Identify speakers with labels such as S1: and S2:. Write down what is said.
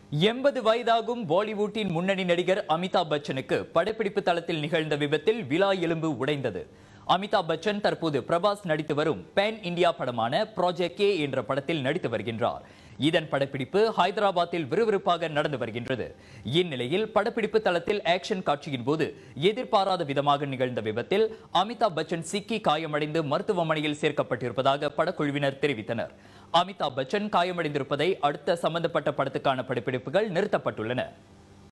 S1: எண்பது வயதாகும் பாலிவுட்டின் முன்னணி நடிகர் அமிதாப் பச்சனுக்கு படப்பிடிப்பு தளத்தில் நிகழ்ந்த விபத்தில் விழா எலும்பு உடைந்தது அமிதாப் பச்சன் தற்போது பிரபாஸ் நடித்து வரும் பேன் இந்தியா படமான ப்ராஜெக்ட் கே என்ற படத்தில் நடித்து வருகின்றார் இதன் படப்பிடிப்பு ஹைதராபாத்தில் விறுவிறுப்பாக நடந்து வருகின்றது இந்நிலையில் படப்பிடிப்பு தளத்தில் ஆக்ஷன் காட்சியின் போது எதிர்பாராத விதமாக நிகழ்ந்த விபத்தில் அமிதாப் பச்சன் சிக்கி காயமடைந்து மருத்துவமனையில் சேர்க்கப்பட்டிருப்பதாக படக்குழுவினர் தெரிவித்தனர் அமிதாப் பச்சன் காயமடைந்திருப்பதை அடுத்த சம்பந்தப்பட்ட படத்துக்கான படப்பிடிப்புகள் நிறுத்தப்பட்டுள்ளன